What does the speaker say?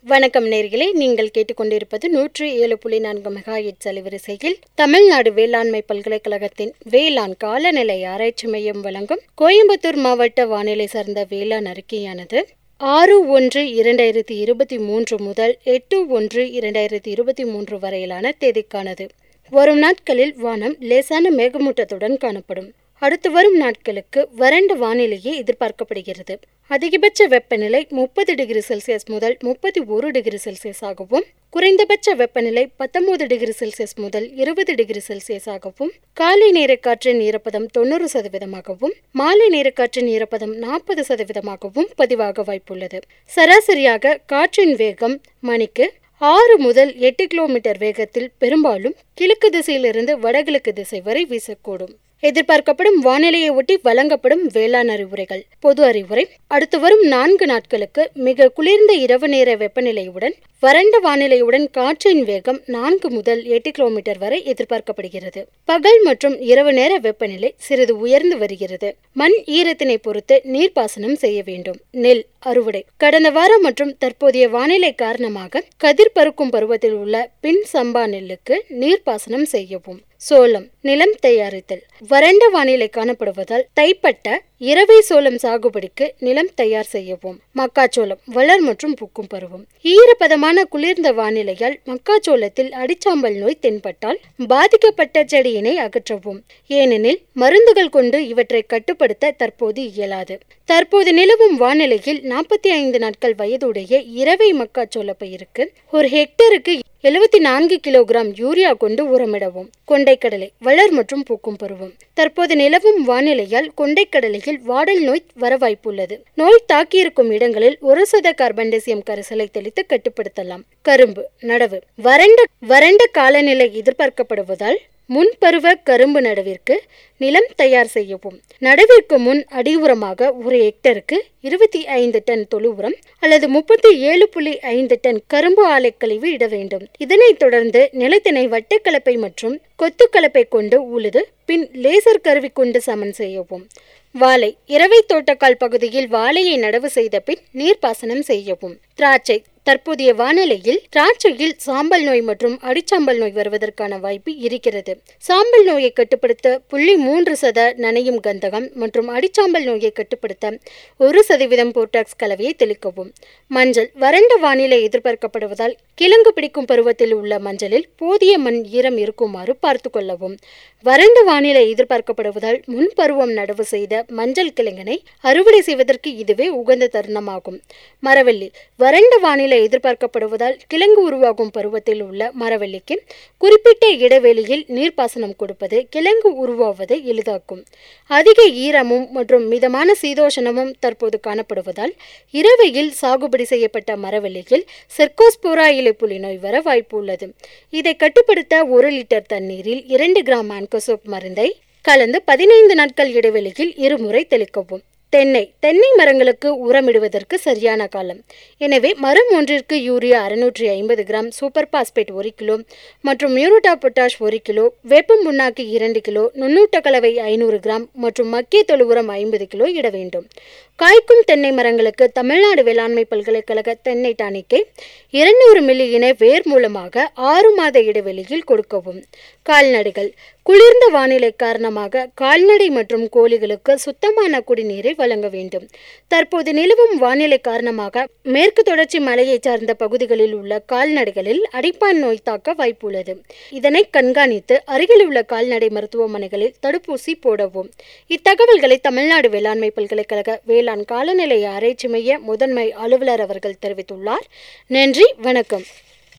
வணக்கம் நேர்களே நீங்கள் கேட்டுக்கொண்டிருப்பது நூற்றி ஏழு புள்ளி நான்கு மெகா எட் அலைவரிசையில் தமிழ்நாடு வேளாண்மை பல்கலைக்கழகத்தின் வேளாண் காலநிலை ஆராய்ச்சி மையம் வழங்கும் கோயம்புத்தூர் மாவட்ட வானிலை சார்ந்த வேளாண் அறிக்கையானது ஆறு ஒன்று இரண்டாயிரத்தி இருபத்தி மூன்று முதல் எட்டு ஒன்று இரண்டாயிரத்தி இருபத்தி மூன்று வரையிலான தேதிக்கானது வரும் நாட்களில் வானம் லேசான மேகமூட்டத்துடன் காணப்படும் அடுத்து வரும் நாட்களுக்கு வறண்ட வானிலையே எதிர்பார்க்கப்படுகிறது அதிகபட்ச வெப்பநிலை முப்பது டிகிரி செல்சியஸ் முதல் முப்பத்தி ஒரு டிகிரி செல்சியஸ் ஆகவும் குறைந்தபட்ச வெப்பநிலை பத்தொன்பது டிகிரி செல்சியஸ் முதல் இருபது டிகிரி செல்சியஸ் ஆகவும் காலை நேர காற்றின் ஈரப்பதம் தொண்ணூறு சதவீதமாகவும் மாலை நேர காற்றின் ஈரப்பதம் நாற்பது சதவீதமாகவும் பதிவாக வாய்ப்புள்ளது சராசரியாக காற்றின் வேகம் மணிக்கு ஆறு முதல் எட்டு கிலோமீட்டர் வேகத்தில் பெரும்பாலும் கிழக்கு திசையிலிருந்து வடகிழக்கு திசை வரை வீசக்கூடும் எதிர்பார்க்கப்படும் வானிலையை ஒட்டி வழங்கப்படும் வேளாண் அறிவுரைகள் பொது அறிவுரை அடுத்து வரும் நான்கு நாட்களுக்கு மிக குளிர்ந்த இரவு நேர வெப்பநிலையுடன் வறண்ட வானிலையுடன் காற்றின் வேகம் நான்கு முதல் எட்டு கிலோமீட்டர் வரை எதிர்பார்க்கப்படுகிறது பகல் மற்றும் இரவு நேர வெப்பநிலை சிறிது உயர்ந்து வருகிறது மண் ஈரத்தினை பொறுத்து நீர்ப்பாசனம் செய்ய வேண்டும் நெல் அறுவடை கடந்த வாரம் மற்றும் தற்போதைய வானிலை காரணமாக கதிர் பருக்கும் பருவத்தில் உள்ள பின் சம்பா நெல்லுக்கு நீர்ப்பாசனம் செய்யவும் சோளம் நிலம் தயாரித்தல் வறண்ட வானிலை காணப்படுவதால் தைப்பட்ட இரவை சோளம் சாகுபடிக்கு நிலம் தயார் செய்யவும் மக்காச்சோளம் வளர் மற்றும் பூக்கும் பருவம் ஈரப்பதமான குளிர்ந்த வானிலையால் மக்காச்சோளத்தில் அடிச்சாம்பல் நோய் தென்பட்டால் பாதிக்கப்பட்ட செடியினை அகற்றவும் ஏனெனில் மருந்துகள் கொண்டு இவற்றை கட்டுப்படுத்த தற்போது இயலாது தற்போது நிலவும் வானிலையில் நாற்பத்தி ஐந்து நாட்கள் வயதுடைய இரவை மக்காச்சோள பயிருக்கு ஒரு ஹெக்டருக்கு எழுபத்தி நான்கு கிலோகிராம் யூரியா கொண்டு உரமிடவும் கொண்டைக்கடலை வளர் மற்றும் பூக்கும் பருவம் தற்போது நிலவும் வானிலையால் கொண்டைக்கடலையில் வாடல் நோய் வர வாய்ப்புள்ளது நோய் தாக்கியிருக்கும் இடங்களில் ஒரு சத கார்பன்டேசியம் கரைசலை தெளித்து கட்டுப்படுத்தலாம் கரும்பு நடவு வறண்ட வறண்ட காலநிலை எதிர்பார்க்கப்படுவதால் முன்பருவ கரும்பு நடவிற்கு நிலம் தயார் செய்யவும் நடவிற்கு முன் அடி உரமாக ஒரு ஹெக்டருக்கு இருபத்தி ஐந்து டன் தொழு உரம் அல்லது முப்பத்தி ஏழு புள்ளி ஐந்து டன் கரும்பு ஆலை கழிவு இட வேண்டும் இதனைத் தொடர்ந்து நிலத்தினை வட்டக்கலப்பை மற்றும் கொத்துக்கலப்பை கொண்டு உழுது பின் லேசர் கருவி கொண்டு சமன் செய்யவும் வாழை இரவை தோட்டக்கால் பகுதியில் வாழையை நடவு செய்த பின் நீர்ப்பாசனம் செய்யவும் திராட்சை தற்போதைய வானிலையில் திராட்சையில் சாம்பல் நோய் மற்றும் அடிச்சாம்பல் நோய் வருவதற்கான வாய்ப்பு இருக்கிறது சாம்பல் நோயை கட்டுப்படுத்த புள்ளி மூன்று சத நனையும் கந்தகம் மற்றும் அடிச்சாம்பல் நோயை கட்டுப்படுத்த ஒரு சதவீதம் போர்டாக்ஸ் கலவையை தெளிக்கவும் மஞ்சள் வறண்ட வானிலை எதிர்பார்க்கப்படுவதால் கிழங்கு பிடிக்கும் பருவத்தில் உள்ள மஞ்சளில் போதிய மண் ஈரம் இருக்குமாறு பார்த்து கொள்ளவும் வறண்ட வானிலை எதிர்பார்க்கப்படுவதால் முன்பருவம் நடவு செய்த மஞ்சள் கிழங்கினை அறுவடை செய்வதற்கு இதுவே உகந்த தருணமாகும் மரவள்ளி வறண்ட வானிலை எதிர்பார்க்கப்படுவதால் கிழங்கு உருவாகும் பருவத்தில் உள்ள மரவள்ளிக்கு குறிப்பிட்ட இடைவெளியில் நீர்ப்பாசனம் கொடுப்பது கிழங்கு உருவாவதை எளிதாக்கும் அதிக ஈரமும் மற்றும் மிதமான சீதோஷணமும் தற்போது காணப்படுவதால் இரவையில் சாகுபடி செய்யப்பட்ட மரவள்ளியில் செர்கோஸ்போரா இலைப்புலி நோய் வர வாய்ப்பு உள்ளது இதை கட்டுப்படுத்த ஒரு லிட்டர் தண்ணீரில் இரண்டு கிராம் ஆன்கோசோப் மருந்தை கலந்து பதினைந்து நாட்கள் இடைவெளியில் இருமுறை தெளிக்கவும் தென்னை தென்னை மரங்களுக்கு உரமிடுவதற்கு சரியான காலம் எனவே மரம் ஒன்றிற்கு யூரியா அறுநூற்றி ஐம்பது கிராம் சூப்பர் பாஸ்பேட் ஒரு கிலோ மற்றும் மியூரோட்டா பொட்டாஷ் ஒரு கிலோ வேப்பம் புண்ணாக்கு இரண்டு கிலோ நுண்ணூட்ட கலவை ஐநூறு கிராம் மற்றும் மக்கிய தொழு உரம் ஐம்பது கிலோ இட வேண்டும் காய்க்கும் தென்னை மரங்களுக்கு தமிழ்நாடு வேளாண்மை பல்கலைக்கழக தென்னை டானிக்கை இருநூறு மில்லியினை வேர் மூலமாக ஆறு மாத இடைவெளியில் கொடுக்கவும் கால்நடைகள் குளிர்ந்த வானிலை காரணமாக கால்நடை மற்றும் கோழிகளுக்கு சுத்தமான குடிநீரை வழங்க வேண்டும் தற்போது நிலவும் வானிலை காரணமாக மேற்கு தொடர்ச்சி மலையை சார்ந்த பகுதிகளில் உள்ள கால்நடைகளில் அடைப்பான் நோய் தாக்க வாய்ப்புள்ளது இதனை கண்காணித்து அருகில் உள்ள கால்நடை மருத்துவமனைகளில் தடுப்பூசி போடவும் இத்தகவல்களை தமிழ்நாடு வேளாண்மை பல்கலைக்கழக வேளாண் காலநிலை ஆராய்ச்சி மைய முதன்மை அலுவலர் அவர்கள் தெரிவித்துள்ளார் நன்றி வணக்கம்